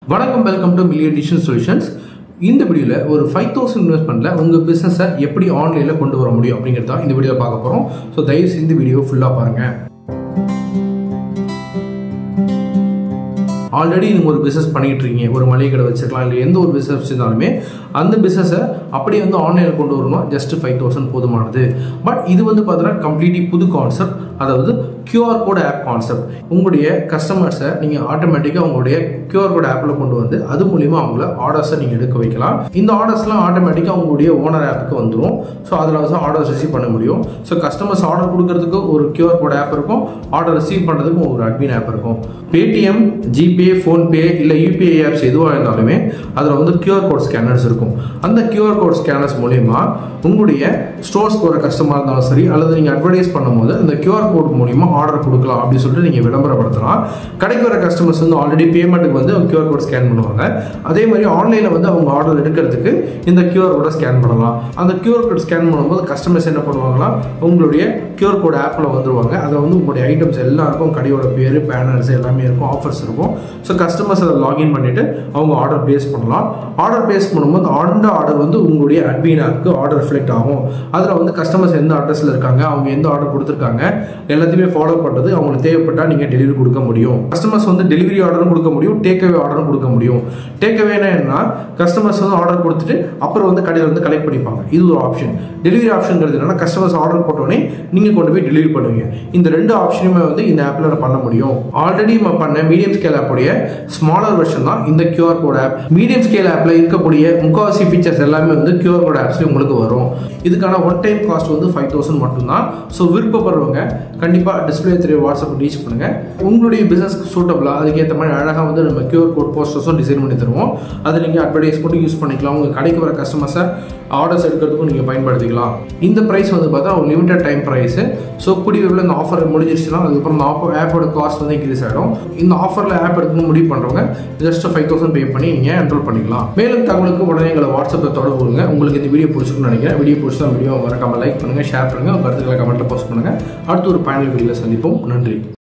வணக்கம் welcome to million டிஷன் solutions இந்த வீடியோவில் ஒரு ஃபைவ் தௌசண்ட் இன்வெஸ்ட்மெண்ட்டில் உங்கள் பிஸ்னஸை எப்படி ஆன்லைனில் கொண்டு வர முடியும் அப்படிங்கிறத இந்த வீடியோவில் பார்க்க போகிறோம் ஸோ தயவு செய்து இந்த வீடியோ ஃபுல்லாக பாருங்கள் ஆல்ரெடி நீங்கள் ஒரு பிஸ்னஸ் பண்ணிகிட்டு இருக்கீங்க ஒரு மளிகை கடை வச்சிருக்கலாம் இல்லை எந்த ஒரு பிஸ்னஸ் வச்சிருந்தாலுமே அந்த பிஸ்னஸை அப்படியே வந்து ஆன்லைனில் கொண்டு வரணும் ஜஸ்ட் ஃபைவ் தௌசண்ட் போதுமானது பட் இது வந்து பார்த்தீங்கன்னா கம்ப்ளீட்லி புது கான்செப்ட் அதாவது கியூஆர் கோட் ஆப் கான்செப்ட் உங்களுடைய கஸ்டமர்ஸை நீங்கள் ஆட்டோமேட்டிக்காக உங்களுடைய கியூஆர் கோட் ஆப்பில் கொண்டு வந்து அது மூலிமா அவங்கள ஆர்டர்ஸை நீங்கள் எடுக்க வைக்கலாம் இந்த ஆர்டர்ஸ்லாம் ஆட்டோமேட்டிக்காக உங்களுடைய ஓனர் ஆப்புக்கு வந்துடும் ஸோ அதில் வந்து ஆர்டர்ஸ் ரிசீவ் பண்ண முடியும் ஸோ கஸ்டமர்ஸ் ஆர்டர் கொடுக்கறதுக்கு ஒரு கியூஆர் கோட் ஆப் இருக்கும் ஆர்டர் ரிசீவ் பண்ணுறதுக்கு ஒரு அட்மின் ஆப் இருக்கும் பேடிஎம் ஜிபே ஃபோன்பே இல்லை யூபிஐ ஆப்ஸ் எதுவாக இருந்தாலுமே அதில் வந்து கியூஆர் கோட் ஸ்கேனர்ஸ் இருக்கும் அந்த கியூஆர் கோட் ஸ்கேனர்ஸ் மூலிமா உங்களுடைய ஸ்டோர்ஸ்க்கு வர கஸ்டமர் இருந்தாலும் சரி அல்லது நீங்கள் அட்வர்டைஸ் பண்ணும்போது இந்த கியூஆர் கோட் மூலிமா ஆர்டர் கொடுக்கலாம் அப்படின்னு சொல்லிட்டு நீங்கள் விளம்பரப்படுத்தலாம் கடைக்கு வர கஸ்டமர்ஸ் வந்து ஆல்ரெடி பேமெண்ட்டுக்கு வந்து கியூஆர் கோட் ஸ்கேன் பண்ணுவாங்க அதே மாதிரி ஆன்லைனில் வந்து அவங்க ஆர்டர் எடுக்கிறதுக்கு இந்த கியூஆர் கோடை ஸ்கேன் பண்ணலாம் அந்த கியூஆர் கோட் ஸ்கேன் பண்ணும்போது கஸ்டமர்ஸ் என்ன பண்ணுவாங்கன்னா உங்களுடைய கியூஆர் கோட் ஆப்பில் வந்துருவாங்க அதில் வந்து உங்களுடைய ஐட்டம்ஸ் எல்லாம் இருக்கும் கடையோட பேர் பேனர்ஸ் எல்லாமே இருக்கும் ஆஃபர்ஸ் இருக்கும் ஸோ கஸ்டமர்ஸ் அதை லாகின் பண்ணிவிட்டு அவங்க ஆர்டர் பேஸ் பண்ணலாம் ஆர்டர் பேஸ் பண்ணும்போது அந்த ஆர்டர் வந்து உங்களுடைய அட்மின் ஆப்புக்கு ஆர்டர் ரிஃப்ளெக்ட் ஆகும் அதில் வந்து கஸ்டமர்ஸ் எந்த அட்ரஸில் இருக்காங்க அவங்க எந்த ஆர்டர் கொடுத்துருக்காங்க எல்லாத்தையுமே ஃபாலோ பண்ணுறது அவங்களுக்கு தேவைப்பட்டால் நீங்கள் டெலிவரி கொடுக்க முடியும் கஸ்டமர்ஸ் வந்து டெலிவரி ஆர்டரும் கொடுக்க முடியும் டேக் அவே ஆர்டரும் கொடுக்க முடியும் டேக் அவேனா என்ன கஸ்டமர்ஸ் வந்து ஆர்டர் கொடுத்துட்டு அப்புறம் வந்து கடையில் வந்து கலெக்ட் பண்ணிப்பாங்க இது ஒரு ஆப்ஷன் டெலிவரி ஆப்ஷன்ங்கிறது என்னன்னா கஸ்டமர்ஸ் ஆர்டர் போட்டோடனே நீங்கள் கொண்டு போய் டெலிவரி பண்ணுவீங்க இந்த ரெண்டு ஆப்ஷனுமே வந்து இந்த ஆப்பில் பண்ண முடியும் ஆல்ரெடி நம்ம பண்ண மீடியம் ஸ்கேல் ஆப்புடைய ஸ்மாலர் வெர்ஷன் தான் இந்த QR code app medium scale ஆப்பில் இருக்கக்கூடிய முக்காவாசி ஃபீச்சர்ஸ் எல்லாமே வந்து கியூஆர் கோட் ஆப்ஸ்லேயும் உங்களுக்கு வரும் இதுக்கான ஒன் டைம் காஸ்ட் வந்து ஃபைவ் தௌசண்ட் மட்டும்தான் ஸோ விருப்பப்படுறவங்க கண்டிப்பாக டிஸ்பிளே தெரிய வாட்ஸ்அப் ரீச் பண்ணுங்கள் உங்களுடைய பிஸ்னஸ்க்கு சூட்டபிளாக அதுக்கேற்ற மாதிரி அழகாக வந்து நம்ம கியூஆர் கோட் போஸ்டர்ஸும் டிசைன் பண்ணி தருவோம் அதை நீங்கள் அட்வர்டைஸ் மட்டும் யூஸ் பண்ணிக்கலாம் உங்கள் கடைக்கு வர கஸ்டமர்ஸை ஆர்டர்ஸ் எடுக்கிறதுக்கும் நீங்கள் பயன்படுத்திக்கலாம் இந்த ப்ரைஸ் வந்து பார்த்தா ஒரு லிமிடெட் டைம் ப்ரைஸு ஸோ கூடிய விரைவில் இந்த ஆஃபர் முடிஞ்சிருச்சுன்னா அதுக்கப்புறம் இந்த ஆஃபர் ஆப்போட காஸ்ட் வந்து இன்க்ரீஸ் ஆகிடும் இந்த ஆஃபரில் ஆப் எடுக்கணும்னு முடிவு பண்ணுறவங்க ஜஸ்ட் ஃபைவ் தௌசண்ட் பே பண்ணி நீங்கள் என்ரோல் பண்ணிக்கலாம் மேலும் தகவலுக்கு உடனே எங்களை வாட்ஸ்அப்பில் தொடர்பு கொள்ளுங்க உங்களுக்கு இந்த வீடியோ பிடிச்சிருக்குன்னு நினைக்கிறேன் வீடியோ பிடிச்சா வீடியோ மறக்காம லைக் பண்ணுங்கள் ஷேர் பண்ணுங்கள் உங்கள் கருத்துக்களை கமெண்ட்டில் போஸ்ட் பண்ணுங்கள் அடுத்து ஒரு பயனுள்ள வீடியோவில் சந்திப்போம் நன்றி